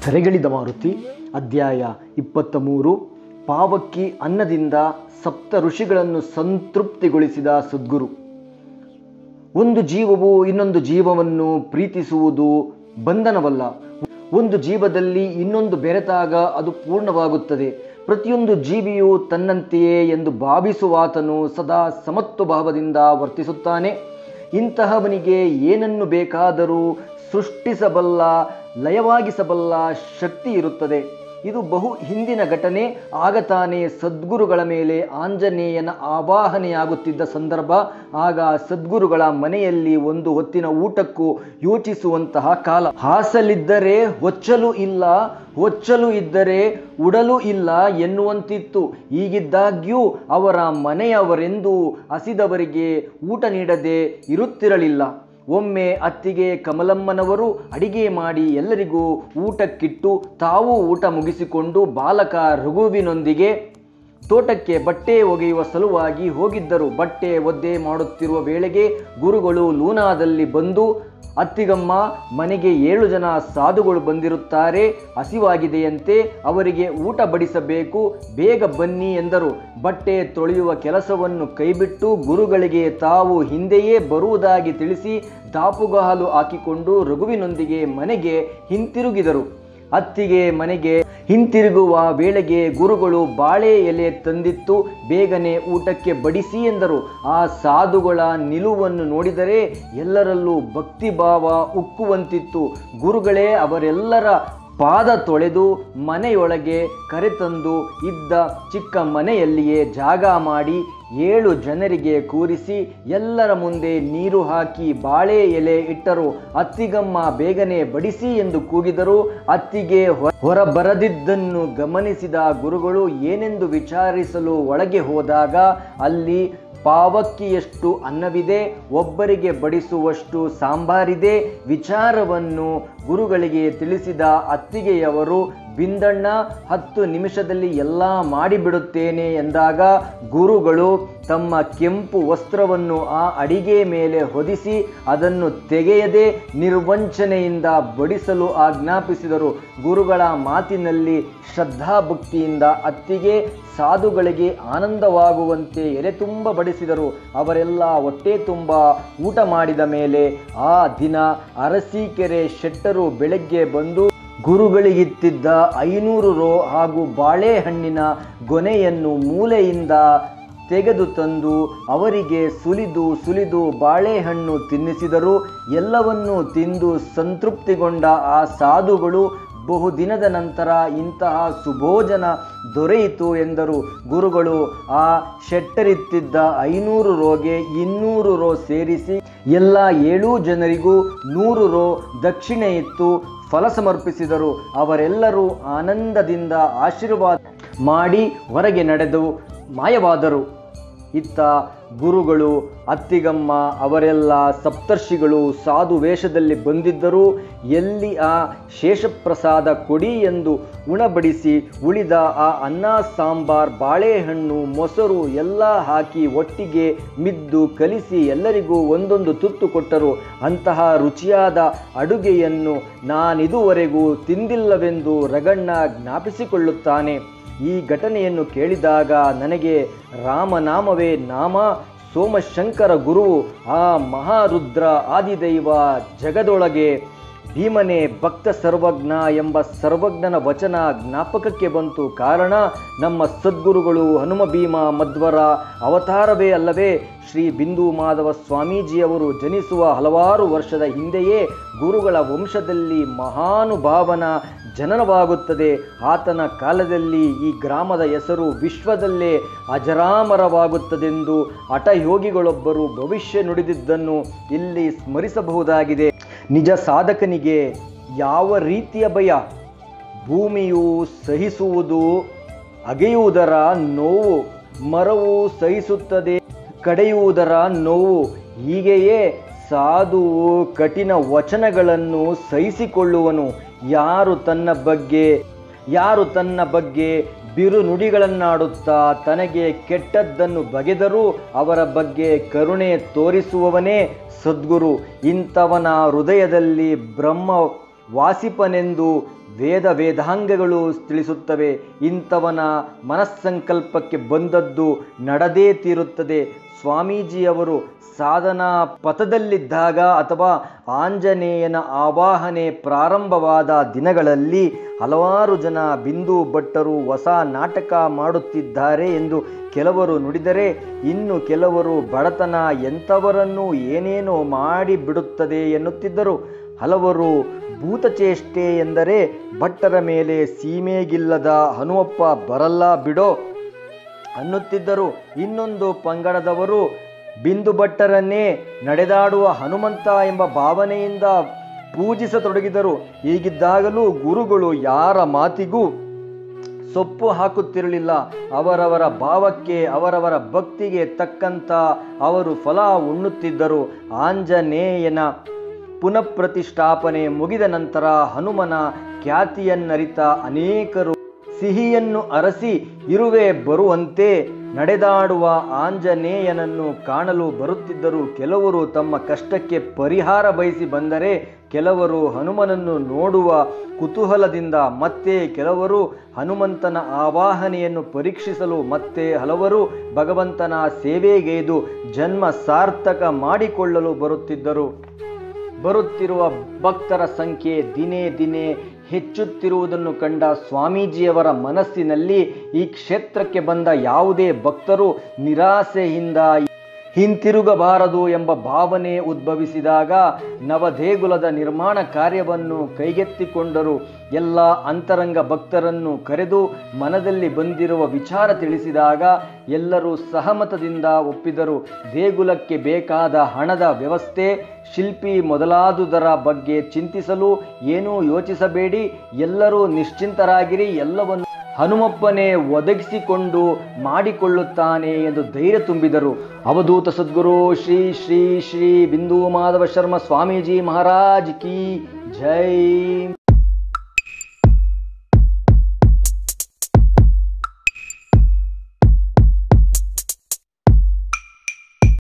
ಧರೆಗಳಿದ ಮಾರುತಿ ಅಧ್ಯಾಯ ಇಪ್ಪತ್ತ ಮೂರು ಪಾವಕ್ಕಿ ಅನ್ನದಿಂದ ಸಪ್ತ ಋಷಿಗಳನ್ನು ಸಂತೃಪ್ತಿಗೊಳಿಸಿದ ಸದ್ಗುರು ಒಂದು ಜೀವವು ಇನ್ನೊಂದು ಜೀವವನ್ನು ಪ್ರೀತಿಸುವುದು ಬಂಧನವಲ್ಲ ಒಂದು ಜೀವದಲ್ಲಿ ಇನ್ನೊಂದು ಬೆರೆತಾಗ ಅದು ಪೂರ್ಣವಾಗುತ್ತದೆ ಪ್ರತಿಯೊಂದು ಜೀವಿಯು ತನ್ನಂತೆಯೇ ಎಂದು ಭಾವಿಸುವಾತನು ಸದಾ ಸಮತ್ವ ಭಾವದಿಂದ ವರ್ತಿಸುತ್ತಾನೆ ಇಂತಹವನಿಗೆ ಏನನ್ನು ಬೇಕಾದರೂ ಸೃಷ್ಟಿಸಬಲ್ಲ ಲಯವಾಗಿಸಬಲ್ಲ ಶಕ್ತಿ ಇರುತ್ತದೆ ಇದು ಬಹು ಹಿಂದಿನ ಘಟನೆ ಆಗ ತಾನೇ ಸದ್ಗುರುಗಳ ಮೇಲೆ ಆಂಜನೇಯನ ಆವಾಹನೆಯಾಗುತ್ತಿದ್ದ ಸಂದರ್ಭ ಆಗ ಸದ್ಗುರುಗಳ ಮನೆಯಲ್ಲಿ ಒಂದು ಹೊತ್ತಿನ ಊಟಕ್ಕೂ ಯೋಚಿಸುವಂತಹ ಕಾಲ ಹಾಸಲಿದ್ದರೆ ಹೊಚ್ಚಲು ಇಲ್ಲ ಹೊಚ್ಚಲು ಇದ್ದರೆ ಉಡಲು ಇಲ್ಲ ಎನ್ನುವಂತಿತ್ತು ಹೀಗಿದ್ದಾಗ್ಯೂ ಅವರ ಮನೆಯವರೆಂದು ಹಸಿದವರಿಗೆ ಊಟ ನೀಡದೆ ಇರುತ್ತಿರಲಿಲ್ಲ ಒಮ್ಮೆ ಅತ್ತಿಗೆ ಕಮಲಮ್ಮನವರು ಅಡಿಗೆ ಮಾಡಿ ಎಲ್ಲರಿಗೂ ಊಟಕ್ಕಿಟ್ಟು ತಾವು ಊಟ ಮುಗಿಸಿಕೊಂಡು ಬಾಲಕ ರಘುವಿನೊಂದಿಗೆ ತೋಟಕ್ಕೆ ಬಟ್ಟೆ ಒಗೆಯುವ ಸಲುವಾಗಿ ಹೋಗಿದ್ದರು ಬಟ್ಟೆ ಒದ್ದೆ ಮಾಡುತ್ತಿರುವ ವೇಳೆಗೆ ಗುರುಗಳು ಲೂನಾದಲ್ಲಿ ಬಂದು ಅತ್ತಿಗಮ್ಮ ಮನೆಗೆ ಏಳು ಜನ ಸಾಧುಗಳು ಬಂದಿರುತ್ತಾರೆ ಹಸಿವಾಗಿದೆಯಂತೆ ಅವರಿಗೆ ಊಟ ಬಡಿಸಬೇಕು ಬೇಗ ಬನ್ನಿ ಎಂದರು ಬಟ್ಟೆ ತೊಳೆಯುವ ಕೆಲಸವನ್ನು ಕೈಬಿಟ್ಟು ಗುರುಗಳಿಗೆ ತಾವು ಹಿಂದೆಯೇ ಬರುವುದಾಗಿ ತಿಳಿಸಿ ದಾಪುಗಾಲು ಹಾಕಿಕೊಂಡು ರಘುವಿನೊಂದಿಗೆ ಮನೆಗೆ ಹಿಂತಿರುಗಿದರು ಅತ್ತಿಗೆ ಮನೆಗೆ ಹಿಂತಿರುಗುವ ವೇಳೆಗೆ ಗುರುಗಳು ಬಾಳೆ ಎಲೆ ತಂದಿತ್ತು ಬೇಗನೆ ಊಟಕ್ಕೆ ಬಡಿಸಿ ಎಂದರು ಆ ಸಾಧುಗಳ ನಿಲುವನ್ನು ನೋಡಿದರೆ ಎಲ್ಲರಲ್ಲೂ ಭಕ್ತಿಭಾವ ಉಕ್ಕುವಂತಿತ್ತು ಗುರುಗಳೇ ಅವರೆಲ್ಲರ ಪಾದ ತೊಳೆದು ಮನೆಯೊಳಗೆ ಕರೆತಂದು ಇದ್ದ ಚಿಕ್ಕ ಮನೆಯಲ್ಲಿಯೇ ಜಾಗ ಮಾಡಿ ಏಳು ಜನರಿಗೆ ಕೂರಿಸಿ ಎಲ್ಲರ ಮುಂದೆ ನೀರು ಹಾಕಿ ಬಾಳೆ ಎಲೆ ಇಟ್ಟರು ಅತ್ತಿಗಮ್ಮ ಬೇಗನೆ ಬಡಿಸಿ ಎಂದು ಕೂಗಿದರು ಅತ್ತಿಗೆ ಹೊರ ಬರದಿದ್ದನ್ನು ಗಮನಿಸಿದ ಗುರುಗಳು ಏನೆಂದು ವಿಚಾರಿಸಲು ಒಳಗೆ ಹೋದಾಗ ಅಲ್ಲಿ ಪಾವಕ್ಕಿಯಷ್ಟು ಅನ್ನವಿದೆ ಒಬ್ಬರಿಗೆ ಬಡಿಸುವಷ್ಟು ಸಾಂಬಾರಿದೆ ವಿಚಾರವನ್ನು ಗುರುಗಳಿಗೆ ತಿಳಿಸಿದ ಅತ್ತಿಗೆಯವರು ಬಿಂದಣ್ಣ ಹತ್ತು ನಿಮಿಷದಲ್ಲಿ ಎಲ್ಲ ಮಾಡಿಬಿಡುತ್ತೇನೆ ಎಂದಾಗ ಗುರುಗಳು ತಮ್ಮ ಕೆಂಪು ವಸ್ತ್ರವನ್ನು ಆ ಅಡಿಗೆ ಮೇಲೆ ಹೊದಿಸಿ ಅದನ್ನು ತೆಗೆಯದೆ ನಿರ್ವಂಚನೆಯಿಂದ ಬಡಿಸಲು ಆಜ್ಞಾಪಿಸಿದರು ಗುರುಗಳ ಮಾತಿನಲ್ಲಿ ಶ್ರದ್ಧಾಭಕ್ತಿಯಿಂದ ಅತ್ತಿಗೆ ಸಾಧುಗಳಿಗೆ ಆನಂದವಾಗುವಂತೆ ಎಲೆ ತುಂಬ ಬಡಿಸಿದರು ಅವರೆಲ್ಲ ಹೊಟ್ಟೆ ತುಂಬ ಊಟ ಮಾಡಿದ ಮೇಲೆ ಆ ದಿನ ಅರಸೀಕೆರೆ ಶೆಟ್ಟರು ಬೆಳಗ್ಗೆ ಬಂದು ಗುರುಗಳಿಗಿತ್ತಿದ್ದ ಐನೂರು ರೋ ಹಾಗೂ ಬಾಳೆಹಣ್ಣಿನ ಗೊನೆಯನ್ನು ಮೂಲೆಯಿಂದ ತೆಗೆದು ತಂದು ಅವರಿಗೆ ಸುಲಿದು ಸುಲಿದು ಬಾಳೆಹಣ್ಣು ತಿನ್ನಿಸಿದರು ಎಲ್ಲವನ್ನೂ ತಿಂದು ಸಂತೃಪ್ತಿಗೊಂಡ ಆ ಸಾಧುಗಳು ಬಹುದಿನದ ನಂತರ ಇಂತಹ ಸುಭೋಜನ ದೊರೆಯಿತು ಎಂದರು ಗುರುಗಳು ಆ ಶೆಟ್ಟರಿತ್ತಿದ್ದ ಐನೂರು ರೋಗೆ ಇನ್ನೂರು ರೋ ಸೇರಿಸಿ ಎಲ್ಲ ಏಳೂ ಜನರಿಗೂ ನೂರು ರೋ ದಕ್ಷಿಣೆ ಇತ್ತು ಫಲ ಸಮರ್ಪಿಸಿದರು ಅವರೆಲ್ಲರೂ ಆನಂದದಿಂದ ಆಶೀರ್ವಾದ ಮಾಡಿ ಹೊರಗೆ ನಡೆದು ಮಾಯವಾದರು ಇತ್ತ ಗುರುಗಳು ಅತ್ತಿಗಮ್ಮ ಅವರೆಲ್ಲ ಸಪ್ತರ್ಷಿಗಳು ಸಾಧು ವೇಷದಲ್ಲಿ ಬಂದಿದ್ದರೂ ಎಲ್ಲಿ ಆ ಶೇಷಪ್ರಸಾದ ಕೊಡಿ ಎಂದು ಉಣಬಡಿಸಿ ಉಳಿದ ಆ ಅನ್ನ ಸಾಂಬಾರ್ ಬಾಳೆಹಣ್ಣು ಮೊಸರು ಎಲ್ಲ ಹಾಕಿ ಒಟ್ಟಿಗೆ ಮಿದ್ದು ಕಲಿಸಿ ಎಲ್ಲರಿಗೂ ಒಂದೊಂದು ತುತ್ತು ಕೊಟ್ಟರು ಅಂತಹ ರುಚಿಯಾದ ಅಡುಗೆಯನ್ನು ನಾನಿದುವರೆಗೂ ತಿಂದಿಲ್ಲವೆಂದು ರಗಣ್ಣ ಜ್ಞಾಪಿಸಿಕೊಳ್ಳುತ್ತಾನೆ ಈ ಘಟನೆಯನ್ನು ಕೇಳಿದಾಗ ನನಗೆ ರಾಮನಾಮವೇ ನಾಮ ಸೋಮಶಂಕರ ಗುರುವು ಆ ಮಹಾರುದ್ರ ಆದಿದೈವ ಜಗದೊಳಗೆ ಭೀಮನೇ ಭಕ್ತ ಸರ್ವಜ್ಞ ಎಂಬ ಸರ್ವಜ್ಞನ ವಚನ ಜ್ಞಾಪಕಕ್ಕೆ ಬಂತು ಕಾರಣ ನಮ್ಮ ಸದ್ಗುರುಗಳು ಹನುಮ ಭೀಮ ಮಧ್ವರ ಅವತಾರವೇ ಅಲ್ಲವೇ ಶ್ರೀ ಬಿಂದು ಮಾಧವ ಸ್ವಾಮೀಜಿಯವರು ಜನಿಸುವ ಹಲವಾರು ವರ್ಷದ ಹಿಂದೆಯೇ ಗುರುಗಳ ವಂಶದಲ್ಲಿ ಮಹಾನುಭಾವನ ಜನನವಾಗುತ್ತದೆ ಆತನ ಕಾಲದಲ್ಲಿ ಈ ಗ್ರಾಮದ ಹೆಸರು ವಿಶ್ವದಲ್ಲೇ ಅಜರಾಮರವಾಗುತ್ತದೆಂದು ಹಠಯೋಗಿಗಳೊಬ್ಬರು ಭವಿಷ್ಯ ನುಡಿದಿದ್ದನ್ನು ಇಲ್ಲಿ ಸ್ಮರಿಸಬಹುದಾಗಿದೆ ನಿಜ ಸಾಧಕನಿಗೆ ಯಾವ ರೀತಿಯ ಭಯ ಭೂಮಿಯು ಸಹಿಸುವುದು ಅಗೆಯುವುದರ ನೋವು ಮರವು ಸಹಿಸುತ್ತದೆ ಕಡೆಯುವುದರ ನೋವು ಹೀಗೆಯೇ ಸಾಧುವು ಕಠಿಣ ವಚನಗಳನ್ನು ಸಹಿಸಿಕೊಳ್ಳುವನು ಯಾರು ತನ್ನ ಬಗ್ಗೆ ಯಾರು ತನ್ನ ಬಗ್ಗೆ ಬಿರು ನುಡಿಗಳನ್ನಾಡುತ್ತಾ ತನಗೆ ಕೆಟ್ಟದ್ದನ್ನು ಬಗೆದರೂ ಅವರ ಬಗ್ಗೆ ಕರುಣೆ ತೋರಿಸುವವನೇ ಸದ್ಗುರು ಇಂಥವನ ಹೃದಯದಲ್ಲಿ ಬ್ರಹ್ಮ ವಾಸಿಪನೆಂದು ವೇದ ವೇದಾಂಗಗಳು ತಿಳಿಸುತ್ತವೆ ಇಂಥವನ ಮನಸ್ಸಂಕಲ್ಪಕ್ಕೆ ಬಂದದ್ದು ನಡೆದೇ ತೀರುತ್ತದೆ ಸ್ವಾಮೀಜಿಯವರು ಸಾಧನಾ ಪಥದಲ್ಲಿದ್ದಾಗ ಅಥವಾ ಆಂಜನೇಯನ ಆವಾಹನೆ ಪ್ರಾರಂಭವಾದ ದಿನಗಳಲ್ಲಿ ಹಲವಾರು ಜನ ಬಿಂದು ಭಟ್ಟರು ಹೊಸ ನಾಟಕ ಮಾಡುತ್ತಿದ್ದಾರೆ ಎಂದು ಕೆಲವರು ನುಡಿದರೆ ಇನ್ನು ಕೆಲವರು ಬಡತನ ಎಂಥವರನ್ನು ಏನೇನೋ ಮಾಡಿಬಿಡುತ್ತದೆ ಎನ್ನುತ್ತಿದ್ದರು ಹಲವರು ಭೂತಚೇಷ್ಟೆ ಎಂದರೆ ಭಟ್ಟರ ಮೇಲೆ ಸೀಮೆಗಿಲ್ಲದ ಹನುಮಪ್ಪ ಬರಲ್ಲ ಬಿಡೋ ಅನ್ನುತ್ತಿದ್ದರು ಇನ್ನೊಂದು ಪಂಗಡದವರು ಬಿಂದು ಭಟ್ಟರನ್ನೇ ನಡೆದಾಡುವ ಹನುಮಂತ ಎಂಬ ಭಾವನೆಯಿಂದ ಪೂಜಿಸತೊಡಗಿದರು ಹೀಗಿದ್ದಾಗಲೂ ಗುರುಗಳು ಯಾರ ಮಾತಿಗೂ ಸೊಪ್ಪು ಹಾಕುತ್ತಿರಲಿಲ್ಲ ಅವರವರ ಭಾವಕ್ಕೆ ಅವರವರ ಭಕ್ತಿಗೆ ತಕ್ಕಂತ ಅವರು ಫಲ ಉಣ್ಣುತ್ತಿದ್ದರು ಆಂಜನೇಯನ ಪುನಃಪ್ರತಿಷ್ಠಾಪನೆ ಮುಗಿದ ನಂತರ ಹನುಮನ ಖ್ಯಾತಿಯನ್ನರಿತ ಅನೇಕರು ಸಿಹಿಯನ್ನು ಅರಸಿ ಇರುವೆ ಬರುವಂತೆ ನಡೆದಾಡುವ ಆಂಜನೇಯನನ್ನು ಕಾಣಲು ಬರುತ್ತಿದ್ದರು ಕೆಲವರು ತಮ್ಮ ಕಷ್ಟಕ್ಕೆ ಪರಿಹಾರ ಬಯಸಿ ಬಂದರೆ ಕೆಲವರು ಹನುಮನನ್ನು ನೋಡುವ ಕುತೂಹಲದಿಂದ ಮತ್ತೆ ಕೆಲವರು ಹನುಮಂತನ ಆವಾಹನೆಯನ್ನು ಪರೀಕ್ಷಿಸಲು ಮತ್ತೆ ಹಲವರು ಭಗವಂತನ ಸೇವೆಗೈದು ಜನ್ಮ ಸಾರ್ಥಕ ಮಾಡಿಕೊಳ್ಳಲು ಬರುತ್ತಿದ್ದರು ಬರುತ್ತಿರುವ ಭಕ್ತರ ಸಂಖ್ಯೆ ದಿನೇ ದಿನೇ ಹೆಚ್ಚುತ್ತಿರುವುದನ್ನು ಕಂಡ ಸ್ವಾಮೀಜಿಯವರ ಮನಸ್ಸಿನಲ್ಲಿ ಈ ಕ್ಷೇತ್ರಕ್ಕೆ ಬಂದ ಯಾವುದೇ ಭಕ್ತರು ನಿರಾಸೆಯಿಂದ ಹಿಂತಿರುಗಬಾರದು ಎಂಬ ಭಾವನೆ ಉದ್ಭವಿಸಿದಾಗ ನವದೇಗುಲದ ನಿರ್ಮಾಣ ಕಾರ್ಯವನ್ನು ಕೈಗೆತ್ತಿಕೊಂಡರು ಎಲ್ಲ ಅಂತರಂಗ ಭಕ್ತರನ್ನು ಕರೆದು ಮನದಲ್ಲಿ ಬಂದಿರುವ ವಿಚಾರ ತಿಳಿಸಿದಾಗ ಎಲ್ಲರೂ ಸಹಮತದಿಂದ ಒಪ್ಪಿದರು ದೇಗುಲಕ್ಕೆ ಬೇಕಾದ ಹಣದ ವ್ಯವಸ್ಥೆ ಶಿಲ್ಪಿ ಮೊದಲಾದುದರ ಬಗ್ಗೆ ಚಿಂತಿಸಲು ಏನೂ ಯೋಚಿಸಬೇಡಿ ಎಲ್ಲರೂ ನಿಶ್ಚಿಂತರಾಗಿರಿ ಎಲ್ಲವನ್ನು ಹನುಮಪ್ಪನೇ ಒದಗಿಸಿಕೊಂಡು ಮಾಡಿಕೊಳ್ಳುತ್ತಾನೆ ಎಂದು ಧೈರ್ಯ ತುಂಬಿದರು ಅವಧೂತ ಸದ್ಗುರು ಶ್ರೀ ಶ್ರೀ ಶ್ರೀ ಬಿಂದು ಮಾಧವ ಶರ್ಮ ಸ್ವಾಮೀಜಿ ಮಹಾರಾಜ್ ಕಿ ಜೈ